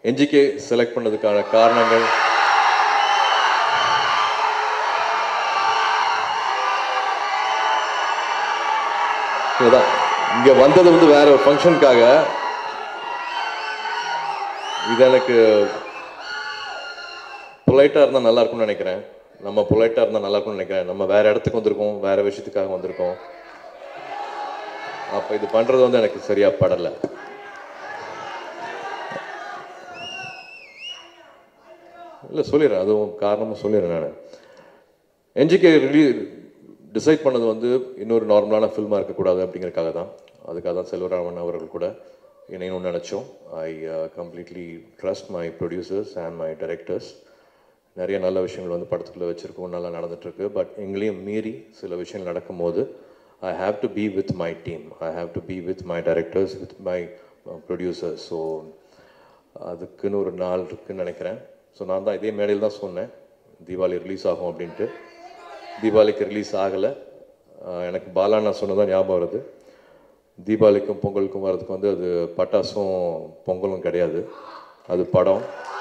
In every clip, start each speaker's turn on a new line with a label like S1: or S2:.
S1: NGK select பண்ணதுக்கான காரணங்கள் இதுதான் இங்க வந்தது வந்து வேற ஒரு ஃபங்க்ஷனுக்காக இது எனக்கு பொலைட்டாக இருந்தால் நல்லா இருக்கும்னு நினைக்கிறேன் நம்ம பொலைட்டாக இருந்தால் நல்லா இருக்கும்னு நினைக்கிறேன் நம்ம வேற இடத்துக்கு வந்திருக்கோம் வேற விஷயத்துக்காக வந்திருக்கோம் அப்போ இது பண்ணுறது வந்து எனக்கு சரியா படலை இல்லை சொல்லிடுறேன் அதுவும் காரணமும் சொல்லிடுறேன் நான் என்ஜிகே ரிலீ டிசைட் பண்ணது வந்து இன்னொரு நார்மலான ஃபில்மாக இருக்கக்கூடாது அப்படிங்கறதுக்காக தான் அதுக்காக தான் செல்வராமன் அவர்கள் கூட இணையணும்னு நினச்சோம் I completely trust my producers and my directors நிறைய நல்ல விஷயங்கள் வந்து படத்துக்குள்ளே வச்சுருக்கோம் நல்லா நடந்துட்டுருக்கு பட் எங்களையும் மீறி சில விஷயங்கள் நடக்கும்போது I have to be with my team I have to be with my directors with my producers so அதுக்குன்னு ஒரு நாள் இருக்குன்னு நினைக்கிறேன் ஸோ நான் தான் இதே மேடையில் தான் சொன்னேன் தீபாவளி ரிலீஸ் ஆகும் அப்படின்ட்டு தீபாவளிக்கு ரிலீஸ் ஆகலை எனக்கு பாலா நான் சொன்னதான் ஞாபகம் வருது தீபாவளிக்கும் பொங்கலுக்கும் வர்றதுக்கு வந்து அது பட்டாசும் பொங்கலும் கிடையாது அது படம்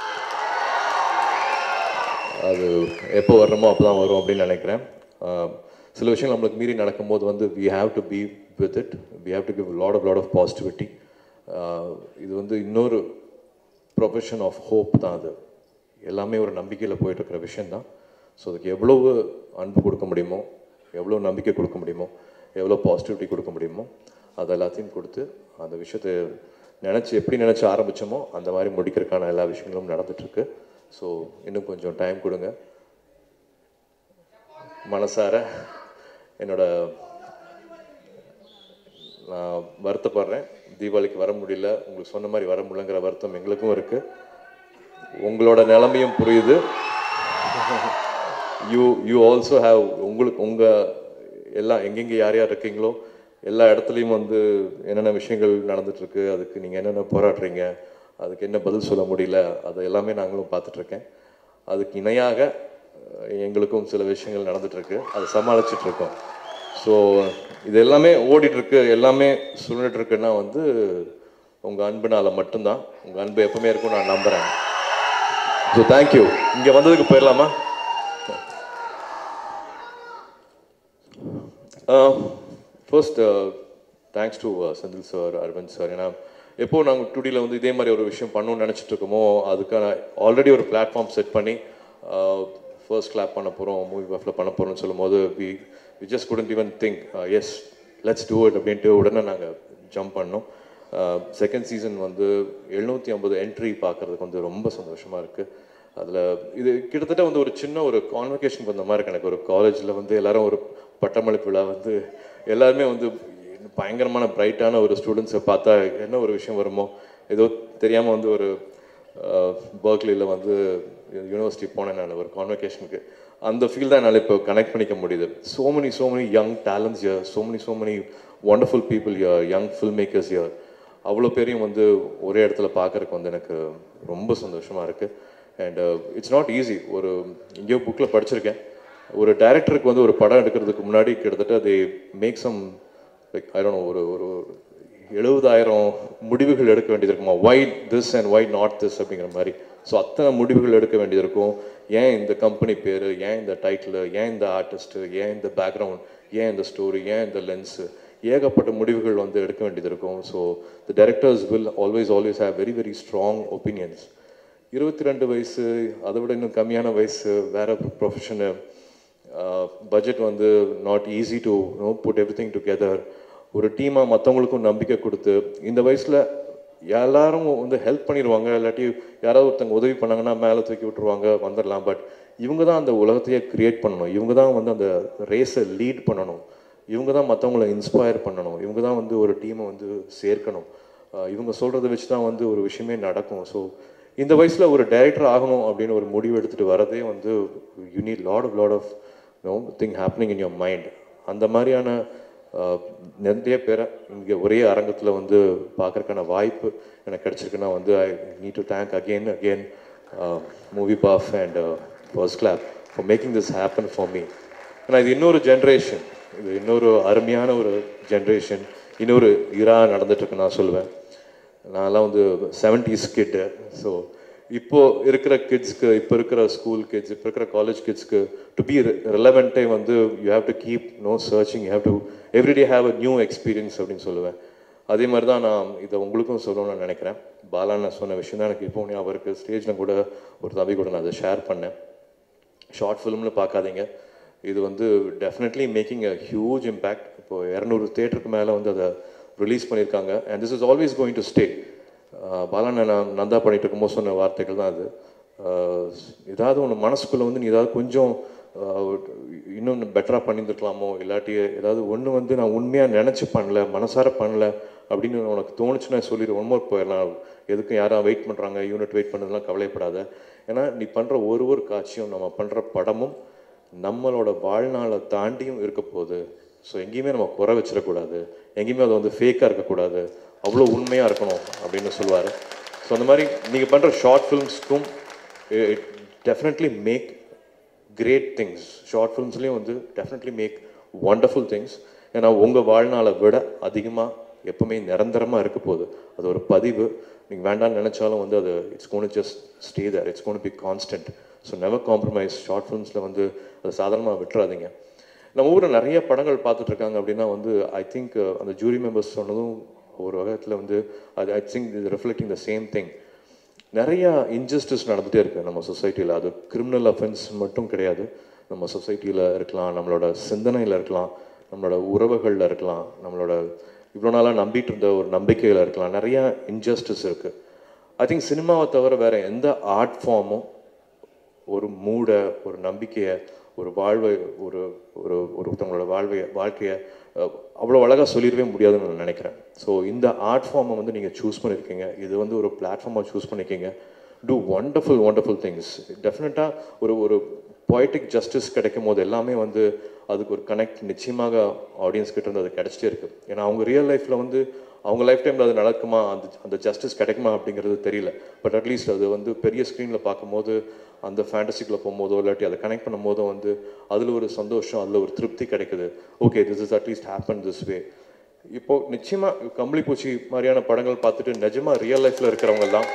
S1: அது எப்போ வரணுமோ அப்போ தான் வரும் அப்படின்னு நினைக்கிறேன் ஆஹ் சில விஷயங்கள் நம்மளுக்கு மீறி நடக்கும்போது வந்து we have to be with it we have to give lot of lot of positivity இது வந்து இன்னொரு ப்ரொஃபஷன் ஆஃப் ஹோப் தான் அது எல்லாமே ஒரு நம்பிக்கையில் போயிட்டு இருக்கிற விஷயந்தான் ஸோ அதுக்கு எவ்வளவு அன்பு கொடுக்க முடியுமோ எவ்வளோ நம்பிக்கை கொடுக்க முடியுமோ எவ்வளோ பாசிட்டிவிட்டி கொடுக்க முடியுமோ அது எல்லாத்தையும் கொடுத்து அந்த விஷயத்தை நினச்சி எப்படி நினச்சி ஆரம்பித்தோமோ அந்த மாதிரி முடிக்கிறதுக்கான எல்லா விஷயங்களும் நடந்துட்டுருக்கு ஸோ இன்னும் கொஞ்சம் டைம் கொடுங்க மனசார என்னோட நான் வருத்தப்படுறேன் தீபாவளிக்கு வர முடியல உங்களுக்கு சொன்ன மாதிரி வர முடியலங்கிற வருத்தம் எங்களுக்கும் இருக்குது உங்களோட நிலைமையும் புரியுது யூ யூ ஆல்சோ ஹாவ் உங்களுக்கு உங்கள் எல்லாம் எங்கெங்கே யார் யார் இருக்கீங்களோ எல்லா இடத்துலையும் வந்து என்னென்ன விஷயங்கள் நடந்துட்டுருக்கு அதுக்கு நீங்கள் என்னென்ன போராடுறீங்க அதுக்கு என்ன பதில் சொல்ல முடியல அது எல்லாமே நாங்களும் பார்த்துட்ருக்கேன் அதுக்கு இணையாக அஹ், எங்களுக்கும் சில விஷயங்கள் நடந்துட்டுருக்கு அதை சமாளிச்சுட்டு இருக்கோம் ஸோ இது எல்லாமே ஓடிட்டுருக்கு எல்லாமே சுழண்டுட்டு இருக்குன்னா வந்து உங்கள் அன்புனால மட்டும்தான் உங்கள் அன்பு எப்பவுமே இருக்கும் நான் நம்புகிறேன் ஸோ தேங்க்யூ இங்கே வந்ததுக்கு போயிடலாமா first thanks to Senthil sir Aravind sir ஏன்னா எப்போ நாங்கள் டுடியில் வந்து இதே மாதிரி ஒரு விஷயம் பண்ணணும்னு நினச்சிட்டு இருக்கோமோ அதுக்கான ஆல்ரெடி ஒரு பிளாட்ஃபார்ம் செட் பண்ணி ஃபர்ஸ்ட் கிளாப் பண்ண போகிறோம் மூவி பஃபில் பண்ண போகிறோம்னு சொல்லும்போது we we just couldn't even think yes let's do it அப்படின்ட்டு உடனே நாங்கள் ஜம்ப் பண்ணோம் செகண்ட் சீசன் வந்து எழுநூற்றி ஐம்பது என்ட்ரி பார்க்குறதுக்கு வந்து ரொம்ப சந்தோஷமாக இருக்குது அதில் இது கிட்டத்தட்ட வந்து ஒரு சின்ன ஒரு கான்வெகேஷன் வந்த மாதிரி இருக்கு எனக்கு ஒரு காலேஜில் வந்து எல்லாரும் ஒரு பட்டமளிப்பு விழா வந்து எல்லாருமே வந்து பயங்கரமான பிரைட்டான ஒரு ஸ்டூடெண்ட்ஸை பார்த்தா என்ன ஒரு விஷயம் வருமோ ஏதோ தெரியாமல் வந்து ஒரு பர்க்லியில் வந்து யூனிவர்சிட்டி போனேன் நான் ஒரு கான்வெகேஷனுக்கு அந்த ஃபீல் தான் என்னால் இப்போ கனெக்ட் பண்ணிக்க முடியுது so many so many young talents here so many so many wonderful people here young film makers here அவ்வளோ பேரையும் வந்து ஒரே இடத்துல பார்க்கறதுக்கு வந்து எனக்கு ரொம்ப சந்தோஷமாக இருக்குது அண்ட் இட்ஸ் நாட் ஈஸி ஒரு எங்கேயோ புக்கில் படிச்சிருக்கேன் ஒரு டைரக்டருக்கு வந்து ஒரு படம் எடுக்கிறதுக்கு முன்னாடி கிட்டத்தட்ட they make some like I don't ஒரு ஒரு எழுபதாயிரம் முடிவுகள் எடுக்க வேண்டியது இருக்குமா why this and why not this அப்படிங்கிற மாதிரி ஸோ அத்தனை முடிவுகள் எடுக்க வேண்டியது இருக்கும் ஏன் இந்த கம்பெனி பேர் ஏன் இந்த டைட்டில் ஏன் இந்த ஆர்டிஸ்ட்டு ஏன் இந்த பேக்ரவுண்ட் ஏன் இந்த ஸ்டோரி ஏன் இந்த லென்ஸு ஏகப்பட்ட முடிவுகள் வந்து எடுக்க வேண்டியது இருக்கும் so the directors will always always have very very strong opinions இருபத்தி ரெண்டு வயசு அதை விட இன்னும் கம்மியான வயசு வேற ப்ரொஃபஷனு பட்ஜெட் வந்து not easy to no put every thing together ஒரு டீமாக மற்றவங்களுக்கும் நம்பிக்கை கொடுத்து இந்த வயசில் எல்லாரும் வந்து ஹெல்ப் பண்ணிடுவாங்க இல்லாட்டி யாராவது ஒருத்தங்க உதவி பண்ணாங்கன்னா மேலே தூக்கி விட்டுருவாங்க வந்துடலாம் பட் இவங்க தான் அந்த உலகத்தையே கிரியேட் பண்ணணும் இவங்க தான் வந்து அந்த ரேஸை லீட் பண்ணணும் இவங்க தான் மற்றவங்கள இன்ஸ்பயர் பண்ணணும் இவங்க தான் வந்து ஒரு டீமை வந்து சேர்க்கணும் அஹ் இவங்க சொல்கிறத வச்சு தான் வந்து ஒரு விஷயமே நடக்கும் ஸோ இந்த வயசில் ஒரு டைரக்டர் ஆகணும் அப்படின்னு ஒரு முடிவு எடுத்துகிட்டு வரதே வந்து you need lot of lot of no thing happening in your mind அந்த மாதிரியான அஹ், நிறைய பேரை இங்கே ஒரே அரங்கத்தில் வந்து பார்க்கறதுக்கான வாய்ப்பு எனக்கு கிடைச்சிருக்குன்னா வந்து I need to thank again again movie buff and first clap for making this happen for me ஆனால் இது இன்னொரு ஜென்ரேஷன் இது இன்னொரு அருமையான ஒரு ஜென்ரேஷன் இன்னொரு இரா நடந்துட்டுருக்கு நான் சொல்லுவேன் நான்லாம் வந்து செவன்டிஸ் கிட்டு ஸோ இப்போ இருக்கிற கிட்ஸ்க்கு இப்போ இருக்கிற ஸ்கூல் கிட்ஸ் இப்போ இருக்கிற காலேஜ் கிட்ஸ்க்கு டு பி ரிலவெண்ட்டே வந்து you have to keep no searching you have to everyday have a new experience அப்படின்னு சொல்லுவேன் அதே மாதிரி தான் நான் இதை உங்களுக்கும் சொல்லணும்னு நினைக்கிறேன் பாலா நான் சொன்ன விஷயம் தான் எனக்கு இப்போ ஞாபகம் இருக்குது ஸ்டேஜில் கூட ஒரு தம்பி கூட நான் அதை ஷேர் பண்ணேன் ஷார்ட் ஃபிலிம்னு பார்க்காதீங்க இது வந்து definitely making a huge impact இப்போ இரநூறு தேட்டருக்கு மேலே வந்து அதை ரிலீஸ் பண்ணியிருக்காங்க and this is always going to stay பாலான நான் நந்தா பண்ணிட்டு இருக்கும்போது சொன்ன வார்த்தைகள் தான் அது ஆஹ் ஏதாவது ஒன்று மனசுக்குள்ளே வந்து நீ ஏதாவது கொஞ்சம் ஆஹ் இன்னும் பெட்டராக பண்ணியிருந்துருக்கலாமோ இல்லாட்டி ஏதாவது ஒன்று வந்து நான் உண்மையாக நினச்சி பண்ணல மனசார பண்ணல அப்படின்னு உனக்கு தோணுச்சுன்னா சொல்லிடு ஒன் மோர் போயிடலாம் எதுக்கும் யாரும் வெயிட் பண்ணுறாங்க யூனிட் வெயிட் பண்ணதெல்லாம் கவலைப்படாத ஏன்னா நீ பண்ணுற ஒரு ஒரு காட்சியும் நம்ம பண்ணுற படமும் நம்மளோட வாழ்நாளை தாண்டியும் இருக்க போகுது ஸோ எங்கேயுமே நம்ம குறை வச்சிடக்கூடாது எங்கேயுமே அது வந்து ஃபேக்காக இருக்கக்கூடாது அவ்வளோ உண்மையாக இருக்கணும் அப்படின்னு சொல்லுவார் ஸோ அந்த மாதிரி நீங்கள் பண்ணுற ஷார்ட் ஃபிலிம்ஸ்க்கும் it definitely make great things short ஃபிலிம்ஸ்லேயும் வந்து டெஃபினெட்லி மேக் ஒண்டர்ஃபுல் திங்ஸ் ஏன்னா உங்கள் வாழ்நாளை விட அதிகமாக எப்பவுமே நிரந்தரமாக இருக்க போகுது அது ஒரு பதிவு நீங்கள் வேண்டாம்னு நினச்சாலும் வந்து அது it's gonna just stay there it's gonna be constant so never compromise short ஃபிலிம்ஸில் வந்து அதை சாதாரணமாக விட்டுறாதீங்க நம்ம ஊரில் நிறைய படங்கள் பார்த்துட்டு இருக்காங்க அப்படின்னா வந்து ஐ திங்க் அந்த ஜூரி மெம்பர்ஸ் சொன்னதும் ஒரு வகத்தில் வந்து அது ஐ திங்க் இது ரிஃப்ளெக்டிங் த சேம் திங் நிறையா இன்ஜஸ்டிஸ் நடந்துகிட்டே இருக்குது நம்ம சொசைட்டியில் அது கிரிமினல் அஃபென்ஸ் மட்டும் கிடையாது நம்ம சொசைட்டியில் இருக்கலாம் நம்மளோட சிந்தனையில் இருக்கலாம் நம்மளோட உறவுகளில் இருக்கலாம் நம்மளோட இவ்வளோ நாளாக நம்பிட்டு இருந்த ஒரு நம்பிக்கையில் இருக்கலாம் நிறையா இன்ஜஸ்டிஸ் இருக்குது ஐ திங்க் சினிமாவை தவிர வேறு எந்த ஆர்ட் ஃபார்மும் ஒரு மூடை ஒரு நம்பிக்கையை ஒரு வாழ்வை ஒரு ஒரு ஒருத்தவங்களோட வாழ்வை வாழ்க்கையை அஹ், அவ்வளோ அழகாக சொல்லிடவே முடியாதுன்னு நான் நினைக்கிறேன் ஸோ இந்த ஆர்ட் ஃபார்மை வந்து நீங்கள் சூஸ் பண்ணியிருக்கீங்க இது வந்து ஒரு பிளாட்ஃபார்மாக சூஸ் பண்ணியிருக்கீங்க டூ ஒண்டர்ஃபுல் ஒண்டர்ஃபுல் திங்ஸ் டெஃபினட்டாக ஒரு ஒரு பொய்டிக் ஜஸ்டிஸ் கிடைக்கும் போது எல்லாமே வந்து அதுக்கு ஒரு கனெக்ட் நிச்சயமாக ஆடியன்ஸ் கிட்ட இருந்து அது கிடைச்சிட்டே இருக்கு ஏன்னா அவங்க ரியல் லைஃப்பில் வந்து அவங்க லைஃப் டைமில் அது நடக்குமா அந்த அந்த ஜஸ்டிஸ் கிடைக்குமா அப்படிங்கிறது தெரியல பட் அட்லீஸ்ட் அது வந்து பெரிய ஸ்க்ரீனில் பார்க்கும்போது அந்த ஃபேண்டசிக்குள்ளே போகும்போதோ இல்லாட்டி அதை கனெக்ட் பண்ணும்போதோ வந்து அதில் ஒரு சந்தோஷம் அதில் ஒரு திருப்தி கிடைக்குது okay this is at least happen this way இப்போ நிச்சயமாக கம்பளி பூச்சி மாதிரியான படங்கள் பார்த்துட்டு நிஜமா ரியல் லைஃப்பில் இருக்கிறவங்க தான்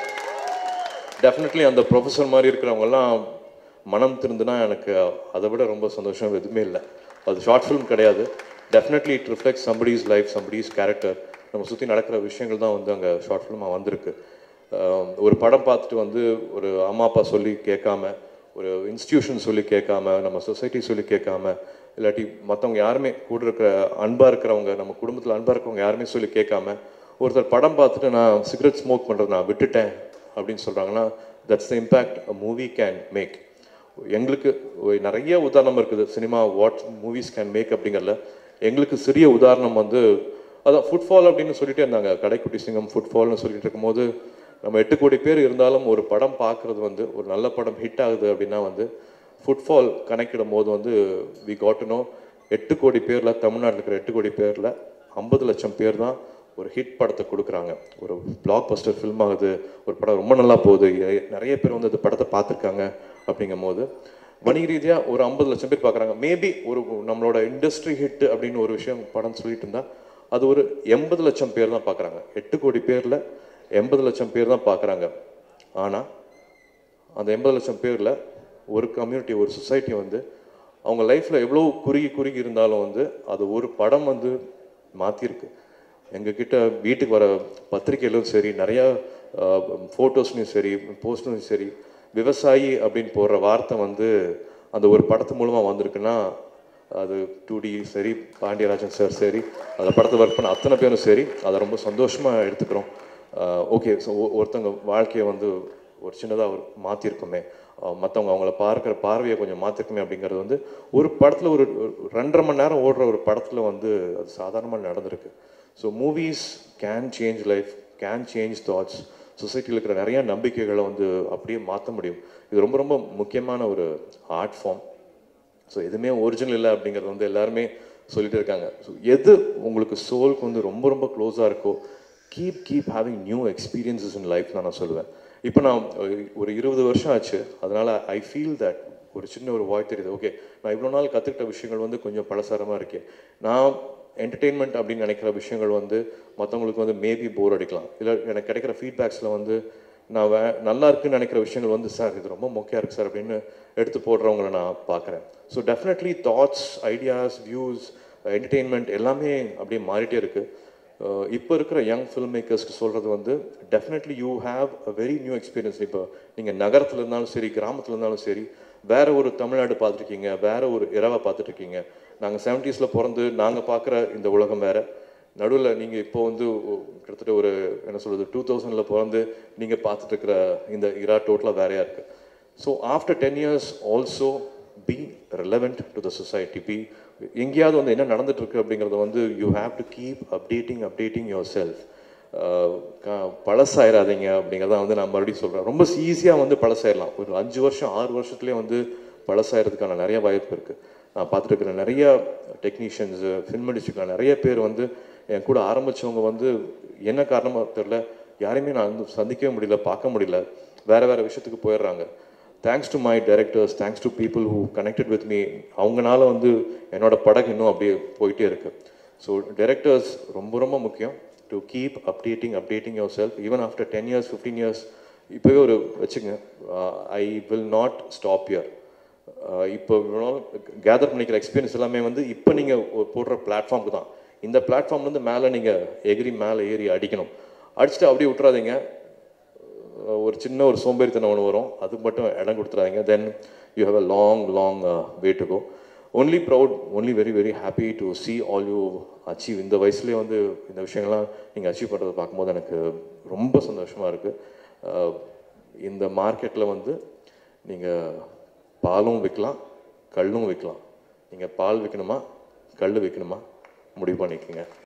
S1: டெஃபினெட்லி அந்த ப்ரொஃபஸர் மாதிரி இருக்கிறவங்கெல்லாம் மனம் திருந்துனா எனக்கு அதை விட ரொம்ப சந்தோஷம் எதுவுமே இல்லை அது ஷார்ட் ஃபிலிம் கிடையாது definitely it reflect somebody's life somebody's character நம்ம சுற்றி நடக்கிற விஷயங்கள் தான் வந்து அங்கே ஷார்ட் ஃபிலிமாக வந்திருக்கு ஆஹ் ஒரு படம் பார்த்துட்டு வந்து ஒரு அம்மா அப்பா சொல்லி கேட்காம ஒரு இன்ஸ்டியூஷன் சொல்லி கேட்காம நம்ம சொசைட்டி சொல்லி கேட்காம இல்லாட்டி மற்றவங்க யாருமே கூட இருக்கிற அன்பாக இருக்கிறவங்க நம்ம குடும்பத்தில் அன்பாக இருக்கிறவங்க யாருமே சொல்லி கேட்காம ஒருத்தர் படம் பார்த்துட்டு நான் சிகரெட் ஸ்மோக் பண்ணுறது நான் விட்டுட்டேன் அப்படின்னு சொல்கிறாங்கன்னா that's the impact a movie can make எங்களுக்கு ஒரு நிறைய உதாரணம் இருக்குது cinema what movies can make அப்படிங்கிறதுல எங்களுக்கு சிறிய உதாரணம் வந்து அதான் ஃபுட்ஃபால் அப்படின்னு சொல்லிட்டே இருந்தாங்க கடைக்குட்டி சிங்கம் ஃபுட்ஃபால்னு சொல்லிட்டு இருக்கும்போது நம்ம எட்டு கோடி பேர் இருந்தாலும் ஒரு படம் பார்க்குறது வந்து ஒரு நல்ல படம் ஹிட் ஆகுது அப்படின்னா வந்து ஃபுட்ஃபால் கணக்கிடும் போது வந்து வி காட்டுனோ எட்டு கோடி பேரில் தமிழ்நாட்டில் இருக்கிற எட்டு கோடி பேரில் ஐம்பது லட்சம் பேர் தான் ஒரு ஹிட் படத்தை கொடுக்குறாங்க ஒரு பிளாக் பஸ்டர் ஃபில்ம் ஆகுது ஒரு படம் ரொம்ப நல்லா போகுது எ- நிறைய பேர் வந்து அந்த படத்தை பார்த்துருக்காங்க அப்படிங்கும் போது வணிக ரீதியாக ஒரு ஐம்பது லட்சம் பேர் பார்க்குறாங்க மேபி ஒரு நம்மளோட இண்டஸ்ட்ரி ஹிட் அப்படின்னு ஒரு விஷயம் படம் சொல்லிட்டு இருந்தா அது ஒரு எண்பது லட்சம் பேர் தான் பார்க்குறாங்க எட்டு கோடி பேரில் எண்பது லட்சம் பேர் தான் பார்க்குறாங்க ஆனால் அந்த எண்பது லட்சம் பேரில் ஒரு கம்யூனிட்டி ஒரு சொசைட்டி வந்து அவங்க லைஃப்பில் எவ்வளோ குறுகி குறுகி இருந்தாலும் வந்து அது ஒரு படம் வந்து மாற்றிருக்கு எங்ககிட்ட வீட்டுக்கு வர பத்திரிக்கையிலும் சரி நிறையா ஃபோட்டோஸ்லையும் சரி போஸ்ட்லையும் சரி விவசாயி அப்படின்னு போடுற வார்த்தை வந்து அந்த ஒரு படத்து மூலமாக வந்திருக்குன்னா அது டூ டி சரி பாண்டியராஜன் சார் சரி அந்த படத்தை ஒர்க் பண்ண அத்தனை பேரும் சரி அதை ரொம்ப சந்தோஷமாக எடுத்துக்கிறோம் ஓகே ஸோ ஒருத்தவங்க வாழ்க்கையை வந்து ஒரு சின்னதாக ஒரு மாற்றிருக்குமே மற்றவங்க அவங்கள பார்க்குற பார்வையை கொஞ்சம் மாற்றிருக்குமே அப்படிங்கிறது வந்து ஒரு படத்தில் ஒரு ஒரு ரெண்டரை மணி நேரம் ஓடுற ஒரு படத்தில் வந்து அது சாதாரணமாக நடந்திருக்கு so movies can change life can change thoughts சொசைட்டியில் இருக்கிற நிறைய நம்பிக்கைகளை வந்து அப்படியே மாற்ற முடியும் இது ரொம்ப ரொம்ப முக்கியமான ஒரு ஆர்ட் ஃபார்ம் ஸோ எதுவுமே ஒரிஜினல் இல்லை அப்படிங்கிறது வந்து எல்லாருமே சொல்லிட்டு இருக்காங்க ஸோ எது உங்களுக்கு சோலுக்கு வந்து ரொம்ப ரொம்ப க்ளோஸாக இருக்கோ keep keep having new experiences in life நான் சொல்லுவேன் இப்போ நான் ஒரு இருபது வருஷம் ஆச்சு அதனால் ஐ ஃபீல் தட் ஒரு சின்ன ஒரு வாய் தெரியுது ஓகே நான் இவ்வளோ நாள் கற்றுக்கிட்ட விஷயங்கள் வந்து கொஞ்சம் பலசாரமாக இருக்கே நான் என்டர்டெயின்மெண்ட் அப்படின்னு நினைக்கிற விஷயங்கள் வந்து மற்றவங்களுக்கு வந்து மேபி போர் அடிக்கலாம் இல்லை எனக்கு கிடைக்கிற ஃபீட்பேக்ஸில் வந்து நான் வே நல்லா இருக்குன்னு நினைக்கிற விஷயங்கள் வந்து சார் இது ரொம்ப மொக்கையாக இருக்குது சார் அப்படின்னு எடுத்து போடுறவங்கள நான் பார்க்குறேன் so definitely thoughts ideas views entertainment எல்லாமே அப்படியே மாறிட்டே இருக்குது இப்போ இருக்கிற யங் ஃபில்ம் மேக்கர்ஸ்க்கு சொல்கிறது வந்து definitely you have a very new experience இப்போ நீங்கள் நகரத்தில் இருந்தாலும் சரி கிராமத்தில் இருந்தாலும் சரி வேற ஒரு தமிழ்நாடு பார்த்துருக்கீங்க வேற ஒரு இரவை பார்த்துட்ருக்கீங்க நாங்கள் செவன்ட்டீஸில் பிறந்து நாங்கள் பார்க்குற இந்த உலகம் வேற நடுவில் நீங்கள் இப்போ வந்து ஒ- கிட்டத்தட்ட ஒரு என்ன சொல்கிறது டூ தௌசண்டில் பிறந்து நீங்கள் பார்த்துட்டு இருக்கிற இந்த இரா டோட்டலாக வேறையாக இருக்குது so after ten years also be relevant to the society be எங்கேயாவது வந்து என்ன நடந்துட்டு இருக்கு அப்படிங்கிறத வந்து you have to keep updating updating yourself பழசாயிராதீங்க அப்படிங்கிறத வந்து நான் மறுபடியும் சொல்கிறேன் ரொம்ப ஈஸியாக வந்து பழசாயிடலாம் ஒரு அஞ்சு வருஷம் ஆறு வருஷத்துலேயே வந்து பழசாயிரதுக்கான நிறைய வாய்ப்பு இருக்குது நான் பார்த்துட்டு இருக்கிற நிறைய டெக்னீஷியன்ஸு ஃபில்ம் இண்டஸ்ட்ரிக்கான நிறைய பேர் வந்து என் கூட ஆரம்பிச்சவங்க வந்து என்ன காரணமாக தெரியல யாரையுமே நான் வந்து சந்திக்கவே முடியல பார்க்க முடியல வேற வேற விஷயத்துக்கு போயிடுறாங்க thanks to my directors thanks to people who connected with me அவங்கனால வந்து என்னோட படகு இன்னும் அப்படியே போயிட்டே இருக்கு ஸோ டைரக்டர்ஸ் ரொம்ப ரொம்ப முக்கியம் to keep updating updating yourself even after ten years fifteen years இப்போவே ஒரு வச்சுங்க ஐ வில் நாட் ஸ்டாப் யர் இப்போ கேதர் பண்ணிக்கிற எக்ஸ்பீரியன்ஸ் எல்லாமே வந்து இப்போ நீங்கள் போடுற பிளாட்ஃபார்முக்கு தான் இந்த பிளாட்ஃபார்ம்லேருந்து மேலே நீங்கள் எகிரி மேலே ஏறி அடிக்கணும் அடிச்சுட்டு அப்படியே விட்டுறாதீங்க அஹ் ஒரு சின்ன ஒரு சோம்பேறித்தனம் ஒன்று வரும் அதுக்கு மட்டும் இடம் கொடுத்துறாதீங்க then you have a long long way to go only proud only very very happy to see all you achieve இந்த வயசுலேயே வந்து இந்த விஷயங்கள்லாம் நீங்கள் அச்சீவ் பண்ணுறதை பார்க்கும்போது எனக்கு ரொம்ப சந்தோஷமாக இருக்குது இந்த மார்க்கெட்டில் வந்து நீங்கள் பாலும் விற்கலாம் கல்லும் விற்கலாம் நீங்கள் பால் விற்கணுமா கல் விற்கணுமா முடிவு பண்ணிக்கோங்க